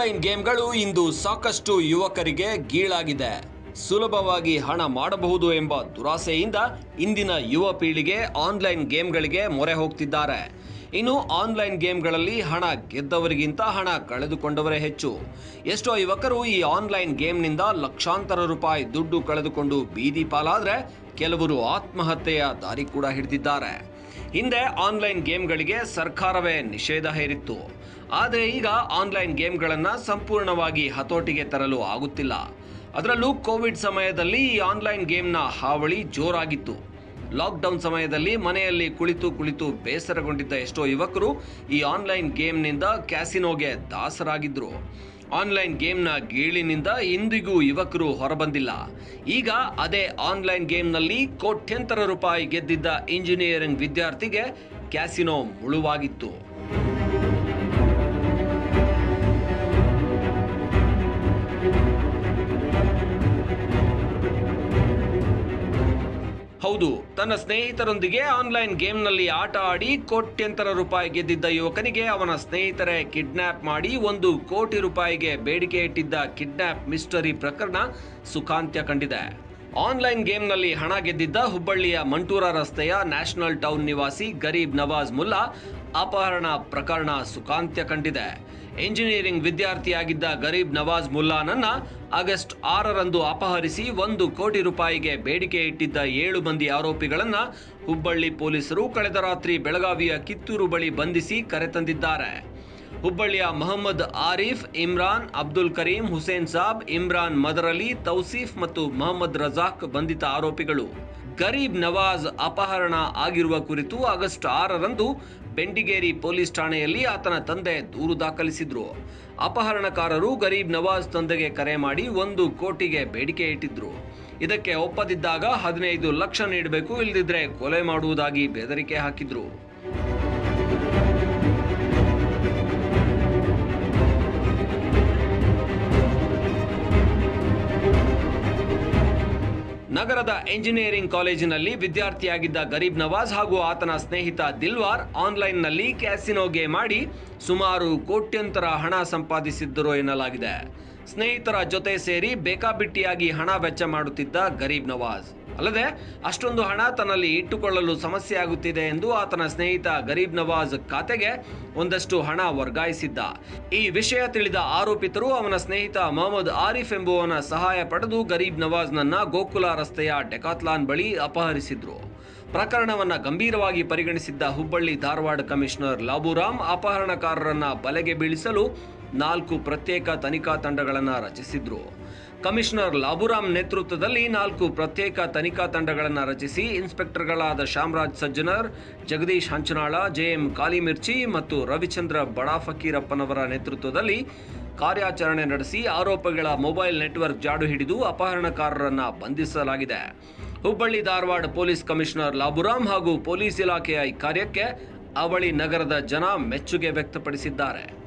online ಗೇಮ್ಗಳು ಇಂದು ಸಾಕಷ್ಟು ಯುವಕರಿಗೆ ಗೀಳಾಗಿದೆ ಸುಲಭವಾಗಿ ಹಣ ಮಾಡಬಹುದು ಎಂಬ ದುರಾಸೆಯಿಂದ ಇಂದಿನ ಯುವ ಪೀಳಿಗೆ ಆನ್ಲೈನ್ ಗೇಮ್ಗಳಿಗೆ ಮೊರೆ ಹೋಗ್ತಿದ್ದಾರೆ ಇನ್ನು ಆನ್ಲೈನ್ ಗೇಮ್ಗಳಲ್ಲಿ ಹಣ ಗೆದ್ದವರಿಗಿಂತ ಹಣ ಕಳೆದುಕೊಂಡವರೇ ಹೆಚ್ಚು ಎಷ್ಟೋ ಯುವಕರು ಈ ಆನ್ಲೈನ್ ಗೇಮ್ನಿಂದ ಲಕ್ಷಾಂತರ ರೂಪಾಯಿ ದುಡ್ಡು ಕಳೆದುಕೊಂಡು ಬೀದಿ ಪಾಲಾದ್ರೆ ಕೆಲವರು ಆತ್ಮಹತ್ಯೆಯ ದಾರಿ ಕೂಡ ಹಿಡಿದಿದ್ದಾರೆ ಹಿಂದೆ ಆನ್ಲೈನ್ ಗೇಮ್ಗಳಿಗೆ ಸರ್ಕಾರವೇ ನಿಷೇಧ ಹೇರಿತ್ತು ಆದರೆ ಈಗ ಆನ್ಲೈನ್ ಗೇಮ್ಗಳನ್ನು ಸಂಪೂರ್ಣವಾಗಿ ಹತೋಟಿಗೆ ತರಲು ಆಗುತ್ತಿಲ್ಲ ಅದರಲ್ಲೂ ಕೋವಿಡ್ ಸಮಯದಲ್ಲಿ ಈ ಆನ್ಲೈನ್ ಗೇಮ್ನ ಹಾವಳಿ ಜೋರಾಗಿತ್ತು ಲಾಕ್ಡೌನ್ ಸಮಯದಲ್ಲಿ ಮನೆಯಲ್ಲಿ ಕುಳಿತು ಕುಳಿತು ಬೇಸರಗೊಂಡಿದ್ದ ಎಷ್ಟೋ ಯುವಕರು ಈ ಆನ್ಲೈನ್ ಗೇಮ್ನಿಂದ ಕ್ಯಾಸಿನೋಗೆ ದಾಸರಾಗಿದ್ರು ಆನ್ಲೈನ್ ಗೇಮ್ನ ಗೀಳಿನಿಂದ ಇಂದಿಗೂ ಯುವಕರು ಹೊರಬಂದಿಲ್ಲ ಈಗ ಅದೇ ಆನ್ಲೈನ್ ಗೇಮ್ನಲ್ಲಿ ಕೋಟ್ಯಂತರ ರೂಪಾಯಿ ಗೆದ್ದಿದ್ದ ಇಂಜಿನಿಯರಿಂಗ್ ವಿದ್ಯಾರ್ಥಿಗೆ ಕ್ಯಾಸಿನೋ ಮುಳುವಾಗಿತ್ತು ಹೌದು ತನ್ನ ಸ್ನೇಹಿತರೊಂದಿಗೆ ಆನ್ಲೈನ್ ಗೇಮ್ನಲ್ಲಿ ಆಟ ಆಡಿ ಕೋಟ್ಯಂತರ ರೂಪಾಯಿ ಗೆದ್ದಿದ್ದ ಯುವಕನಿಗೆ ಅವನ ಸ್ನೇಹಿತರೇ ಕಿಡ್ನ್ಯಾಪ್ ಮಾಡಿ ಒಂದು ಕೋಟಿ ರೂಪಾಯಿಗೆ ಬೇಡಿಕೆ ಇಟ್ಟಿದ್ದ ಕಿಡ್ನ್ಯಾಪ್ ಮಿಸ್ಟರಿ ಪ್ರಕರಣ ಸುಖಾಂತ್ಯ ಕಂಡಿದೆ ಆನ್ಲೈನ್ ಗೇಮ್ನಲ್ಲಿ ಹಣ ಗೆದ್ದಿದ್ದ ಹುಬ್ಬಳ್ಳಿಯ ಮಂಟೂರ ರಸ್ತೆಯ ನ್ಯಾಷನಲ್ ಟೌನ್ ನಿವಾಸಿ ಗರೀಬ್ ನವಾಜ್ ಮುಲ್ಲಾ ಅಪಹರಣ ಪ್ರಕರಣ ಸುಖಾಂತ್ಯ ಕಂಡಿದೆ ಎಂಜಿನಿಯರಿಂಗ್ ವಿದ್ಯಾರ್ಥಿಯಾಗಿದ್ದ ಗರೀಬ್ ನವಾಜ್ ಮುಲ್ಲಾನನ್ನ ಆಗಸ್ಟ್ ಆರರಂದು ಅಪಹರಿಸಿ ಒಂದು ಕೋಟಿ ರೂಪಾಯಿಗೆ ಬೇಡಿಕೆ ಇಟ್ಟಿದ್ದ ಏಳು ಮಂದಿ ಆರೋಪಿಗಳನ್ನ ಹುಬ್ಬಳ್ಳಿ ಪೊಲೀಸರು ಕಳೆದ ರಾತ್ರಿ ಬೆಳಗಾವಿಯ ಕಿತ್ತೂರು ಬಳಿ ಬಂಧಿಸಿ ಕರೆತಂದಿದ್ದಾರೆ ಹುಬ್ಬಳ್ಳಿಯ ಮೊಹಮ್ಮದ್ ಆರಿಫ್ ಇಮ್ರಾನ್ ಅಬ್ದುಲ್ ಕರೀಂ ಹುಸೇನ್ ಸಾಬ್ ಇಮ್ರಾನ್ ಮದರಲಿ ತೌಸೀಫ್ ಮತ್ತು ಮೊಹಮ್ಮದ್ ರಜಾಕ್ ಬಂಧಿತ ಆರೋಪಿಗಳು ಗರೀಬ್ ನವಾಜ್ ಅಪಹರಣ ಆಗಿರುವ ಕುರಿತು ಆಗಸ್ಟ್ ಆರರಂದು ಬೆಂಡಿಗೇರಿ ಪೊಲೀಸ್ ಠಾಣೆಯಲ್ಲಿ ಆತನ ತಂದೆ ದೂರು ದಾಖಲಿಸಿದ್ರು ಅಪಹರಣಕಾರರು ಗರೀಬ್ ನವಾಜ್ ತಂದೆಗೆ ಕರೆ ಮಾಡಿ ಒಂದು ಕೋಟಿಗೆ ಬೇಡಿಕೆ ಇಟ್ಟಿದ್ರು ಇದಕ್ಕೆ ಒಪ್ಪದಿದ್ದಾಗ ಹದಿನೈದು ಲಕ್ಷ ನೀಡಬೇಕು ಇಲ್ಲದಿದ್ರೆ ಕೊಲೆ ಮಾಡುವುದಾಗಿ ಬೆದರಿಕೆ ಹಾಕಿದ್ರು ನಗರದ ಎಂಜಿನಿಯರಿಂಗ್ ಕಾಲೇಜಿನಲ್ಲಿ ವಿದ್ಯಾರ್ಥಿಯಾಗಿದ್ದ ಗರೀಬ್ ನವಾಜ್ ಹಾಗೂ ಆತನ ಸ್ನೇಹಿತ ದಿಲ್ವಾರ್ ಆನ್ಲೈನ್ನಲ್ಲಿ ಕ್ಯಾಸಿನೋ ಗೇಮ್ ಆಡಿ ಸುಮಾರು ಕೋಟ್ಯಂತರ ಹಣ ಸಂಪಾದಿಸಿದ್ದರು ಎನ್ನಲಾಗಿದೆ ಸ್ನೇಹಿತರ ಜೊತೆ ಸೇರಿ ಬೇಕಾಬಿಟ್ಟಿಯಾಗಿ ಹಣ ವೆಚ್ಚ ಮಾಡುತ್ತಿದ್ದ ಗರೀಬ್ ನವಾಜ್ ಅಲ್ಲದೆ ಅಷ್ಟೊಂದು ಹಣ ತನ್ನಲ್ಲಿ ಇಟ್ಟುಕೊಳ್ಳಲು ಸಮಸ್ಯೆ ಆಗುತ್ತಿದೆ ಎಂದು ಆತನ ಸ್ನೇಹಿತ ಗರೀಬ್ ನವಾಜ್ ಖಾತೆಗೆ ಒಂದಷ್ಟು ಹಣ ವರ್ಗಾಯಿಸಿದ್ದ ಈ ವಿಷಯ ತಿಳಿದ ಆರೋಪಿತರು ಅವನ ಸ್ನೇಹಿತ ಮೊಹಮ್ಮದ್ ಆರಿಫ್ ಎಂಬುವನ ಸಹಾಯ ಪಡೆದು ಗರೀಬ್ ನವಾಜ್ನನ್ನ ಗೋಕುಲ ರಸ್ತೆಯ ಡೆಕಾತ್ಲಾನ್ ಬಳಿ ಅಪಹರಿಸಿದ್ರು ಪ್ರಕರಣವನ್ನ ಗಂಭೀರವಾಗಿ ಪರಿಗಣಿಸಿದ್ದ ಹುಬ್ಬಳ್ಳಿ ಧಾರವಾಡ ಕಮಿಷನರ್ ಲಾಬುರಾಮ್ ಅಪಹರಣಕಾರರನ್ನ ಬಲೆಗೆ ಬೀಳಿಸಲು ನಾಲ್ಕು ಪ್ರತ್ಯೇಕ ತನಿಖಾ ತಂಡಗಳನ್ನು ರಚಿಸಿದ್ರು ಕಮಿಷನರ್ ಲಾಬುರಾಮ್ ನೇತೃತ್ವದಲ್ಲಿ ನಾಲ್ಕು ಪ್ರತ್ಯೇಕ ತನಿಖಾ ತಂಡಗಳನ್ನು ರಚಿಸಿ ಇನ್ಸ್ಪೆಕ್ಟರ್ಗಳಾದ ಶಾಮರಾಜ್ ಸಜ್ಜನರ್ ಜಗದೀಶ್ ಹಂಚನಾಳ ಜೆಎಂ ಕಾಲಿಮಿರ್ಚಿ ಮತ್ತು ರವಿಚಂದ್ರ ಬಡಾ ಫಕೀರಪ್ಪನವರ ನೇತೃತ್ವದಲ್ಲಿ ಕಾರ್ಯಾಚರಣೆ ನಡೆಸಿ ಆರೋಪಿಗಳ ಮೊಬೈಲ್ ನೆಟ್ವರ್ಕ್ ಜಾಡು ಹಿಡಿದು ಅಪಹರಣಕಾರರನ್ನ ಬಂಧಿಸಲಾಗಿದೆ ಹುಬ್ಬಳ್ಳಿ ಧಾರವಾಡ ಪೊಲೀಸ್ ಕಮಿಷನರ್ ಲಾಬುರಾಮ್ ಹಾಗೂ ಪೊಲೀಸ್ ಇಲಾಖೆಯ ಈ ಕಾರ್ಯಕ್ಕೆ ಅವಳಿ ನಗರದ ಜನ ಮೆಚ್ಚುಗೆ ವ್ಯಕ್ತಪಡಿಸಿದ್ದಾರೆ